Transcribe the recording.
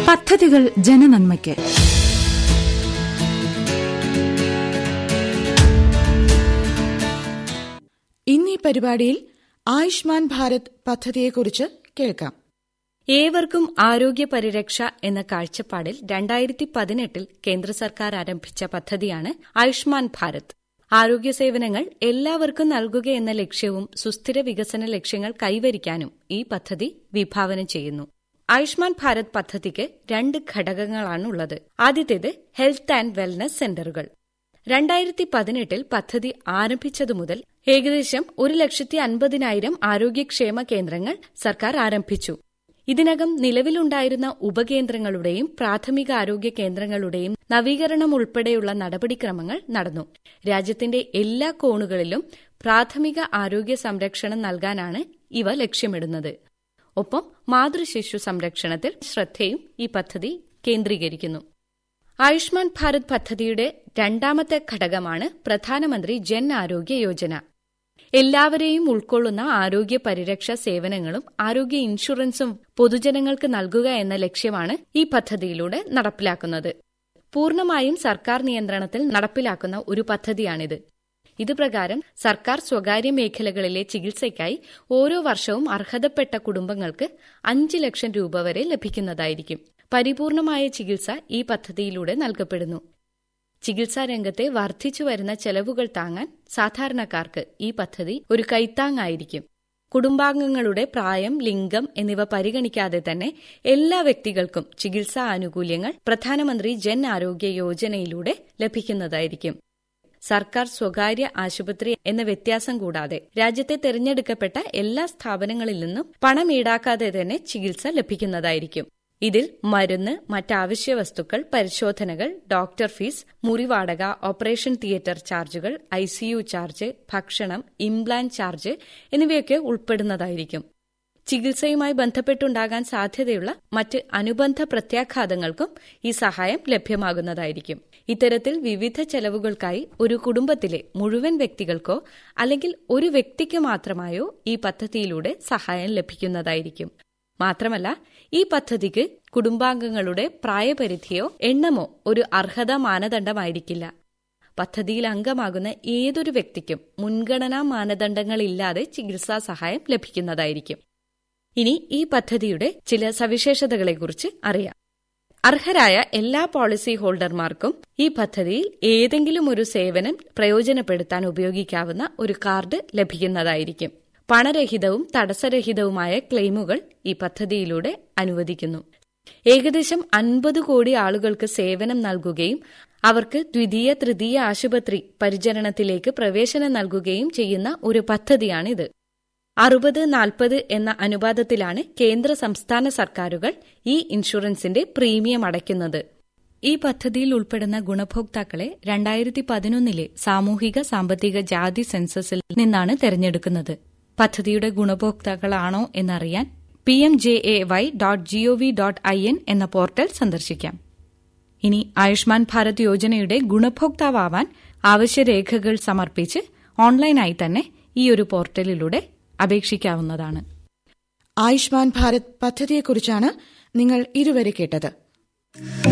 പദ്ധതികൾ ജനനന്മയ്ക്ക് ഇന്നീ പരിപാടിയിൽ ആയുഷ്മാൻ ഭാരത് പദ്ധതിയെക്കുറിച്ച് കേൾക്കാം ഏവർക്കും ആരോഗ്യ പരിരക്ഷ എന്ന കാഴ്ചപ്പാടിൽ രണ്ടായിരത്തി പതിനെട്ടിൽ കേന്ദ്ര സർക്കാർ ആരംഭിച്ച പദ്ധതിയാണ് ആയുഷ്മാൻ ഭാരത് ആരോഗ്യ സേവനങ്ങൾ എല്ലാവർക്കും നൽകുക എന്ന ലക്ഷ്യവും സുസ്ഥിര വികസന ലക്ഷ്യങ്ങൾ കൈവരിക്കാനും ഈ പദ്ധതി വിഭാവനം ചെയ്യുന്നു ആയുഷ്മാൻ ഭാരത് പദ്ധതിക്ക് രണ്ട് ഘടകങ്ങളാണുള്ളത് ആദ്യത്തേത് ഹെൽത്ത് ആൻഡ് വെൽനസ് സെന്ററുകൾ രണ്ടായിരത്തി പതിനെട്ടിൽ പദ്ധതി ആരംഭിച്ചതു മുതൽ ഏകദേശം ഒരു ലക്ഷത്തി അൻപതിനായിരം ആരോഗ്യക്ഷേമ കേന്ദ്രങ്ങൾ സർക്കാർ ആരംഭിച്ചു ഇതിനകം നിലവിലുണ്ടായിരുന്ന ഉപകേന്ദ്രങ്ങളുടെയും പ്രാഥമിക ആരോഗ്യ കേന്ദ്രങ്ങളുടെയും നവീകരണം ഉൾപ്പെടെയുള്ള നടപടിക്രമങ്ങൾ നടന്നു രാജ്യത്തിന്റെ എല്ലാ കോണുകളിലും പ്രാഥമിക ആരോഗ്യ സംരക്ഷണം നൽകാനാണ് ഇവ ലക്ഷ്യമിടുന്നത് ഒപ്പം മാതൃശിശു സംരക്ഷണത്തിൽ ശ്രദ്ധയും ഈ പദ്ധതി കേന്ദ്രീകരിക്കുന്നു ആയുഷ്മാൻ ഭാരത് പദ്ധതിയുടെ രണ്ടാമത്തെ ഘടകമാണ് പ്രധാനമന്ത്രി ജൻ ആരോഗ്യ യോജന എല്ലാവരെയും ഉൾക്കൊള്ളുന്ന ആരോഗ്യ പരിരക്ഷ സേവനങ്ങളും ആരോഗ്യ ഇൻഷുറൻസും പൊതുജനങ്ങൾക്ക് നൽകുക എന്ന ലക്ഷ്യമാണ് ഈ പദ്ധതിയിലൂടെ നടപ്പിലാക്കുന്നത് പൂർണ്ണമായും സർക്കാർ നിയന്ത്രണത്തിൽ നടപ്പിലാക്കുന്ന ഒരു പദ്ധതിയാണിത് ഇതുപ്രകാരം സർക്കാർ സ്വകാര്യ മേഖലകളിലെ ചികിത്സയ്ക്കായി ഓരോ വർഷവും അർഹതപ്പെട്ട കുടുംബങ്ങൾക്ക് അഞ്ച് ലക്ഷം രൂപ വരെ ലഭിക്കുന്നതായിരിക്കും പരിപൂർണമായ ചികിത്സ ഈ പദ്ധതിയിലൂടെ നൽകപ്പെടുന്നു ചികിത്സാ രംഗത്തെ വർദ്ധിച്ചു വരുന്ന ചെലവുകൾ താങ്ങാൻ സാധാരണക്കാർക്ക് ഈ പദ്ധതി ഒരു കൈത്താങ്ങായിരിക്കും കുടുംബാംഗങ്ങളുടെ പ്രായം ലിംഗം എന്നിവ പരിഗണിക്കാതെ തന്നെ എല്ലാ വ്യക്തികൾക്കും ചികിത്സാ ആനുകൂല്യങ്ങൾ പ്രധാനമന്ത്രി ജൻ ആരോഗ്യ യോജനയിലൂടെ ലഭിക്കുന്നതായിരിക്കും സർക്കാർ സ്വകാര്യ ആശുപത്രി എന്ന വ്യത്യാസം കൂടാതെ രാജ്യത്തെ തെരഞ്ഞെടുക്കപ്പെട്ട എല്ലാ സ്ഥാപനങ്ങളിൽ നിന്നും പണം ഈടാക്കാതെ തന്നെ ചികിത്സ ലഭിക്കുന്നതായിരിക്കും ഇതിൽ മരുന്ന് മറ്റാവശ്യ വസ്തുക്കൾ പരിശോധനകൾ ഡോക്ടർ ഫീസ് മുറിവാടക ഓപ്പറേഷൻ തിയേറ്റർ ചാർജുകൾ ഐസിയു ചാർജ് ഭക്ഷണം ഇംപ്ലാന്റ് ചാർജ് എന്നിവയൊക്കെ ഉൾപ്പെടുന്നതായിരിക്കും ചികിത്സയുമായി ബന്ധപ്പെട്ടുണ്ടാകാൻ സാധ്യതയുള്ള മറ്റ് അനുബന്ധ പ്രത്യാഘാതങ്ങൾക്കും ഈ സഹായം ലഭ്യമാകുന്നതായിരിക്കും ഇത്തരത്തിൽ വിവിധ ചെലവുകൾക്കായി ഒരു കുടുംബത്തിലെ മുഴുവൻ വ്യക്തികൾക്കോ അല്ലെങ്കിൽ ഒരു വ്യക്തിക്ക് മാത്രമായോ ഈ പദ്ധതിയിലൂടെ സഹായം ലഭിക്കുന്നതായിരിക്കും മാത്രമല്ല ഈ പദ്ധതിക്ക് കുടുംബാംഗങ്ങളുടെ പ്രായപരിധിയോ എണ്ണമോ ഒരു അർഹതാ മാനദണ്ഡമായിരിക്കില്ല പദ്ധതിയിൽ അംഗമാകുന്ന ഏതൊരു വ്യക്തിക്കും മുൻഗണനാ മാനദണ്ഡങ്ങളില്ലാതെ ചികിത്സാ സഹായം ലഭിക്കുന്നതായിരിക്കും ഇനി ഈ പദ്ധതിയുടെ ചില സവിശേഷതകളെക്കുറിച്ച് അറിയാം അർഹരായ എല്ലാ പോളിസി ഹോൾഡർമാർക്കും ഈ പദ്ധതിയിൽ ഏതെങ്കിലും ഒരു സേവനം പ്രയോജനപ്പെടുത്താൻ ഉപയോഗിക്കാവുന്ന ഒരു കാർഡ് ലഭിക്കുന്നതായിരിക്കും പണരഹിതവും തടസ്സരഹിതവുമായ ക്ലെയിമുകൾ ഈ പദ്ധതിയിലൂടെ അനുവദിക്കുന്നു ഏകദേശം അൻപത് കോടി ആളുകൾക്ക് സേവനം നൽകുകയും അവർക്ക് ദ്വിതീയ തൃതീയ ആശുപത്രി പരിചരണത്തിലേക്ക് പ്രവേശനം നൽകുകയും ചെയ്യുന്ന ഒരു പദ്ധതിയാണിത് അറുപത് നാൽപ്പത് എന്ന അനുപാതത്തിലാണ് കേന്ദ്ര സംസ്ഥാന സർക്കാരുകൾ ഈ ഇൻഷുറൻസിന്റെ പ്രീമിയം അടയ്ക്കുന്നത് ഈ പദ്ധതിയിൽ ഉൾപ്പെടുന്ന ഗുണഭോക്താക്കളെ രണ്ടായിരത്തി പതിനൊന്നിലെ സാമൂഹിക സാമ്പത്തിക ജാതി സെൻസസിൽ നിന്നാണ് തെരഞ്ഞെടുക്കുന്നത് പദ്ധതിയുടെ ഗുണഭോക്താക്കളാണോ എന്നറിയാൻ P M J A Y dot GOV dot I N എന്ന പോർട്ടൽ സന്ദർശിക്കാം ഇനി ആയുഷ്മാൻ ഭാരത് യോജനയുടെ ഗുണഭോക്താവാൻ ആവശ്യരേഖകൾ സമർപ്പിച്ച് ഓൺലൈനായി തന്നെ ഈ ഒരു പോർട്ടലിലൂടെ അപേക്ഷിക്കാവുന്നതാണ് ആയുഷ്മാൻ ഭാരത് പദ്ധതിയെക്കുറിച്ചാണ് നിങ്ങൾ ഇതുവരെ കേട്ടത്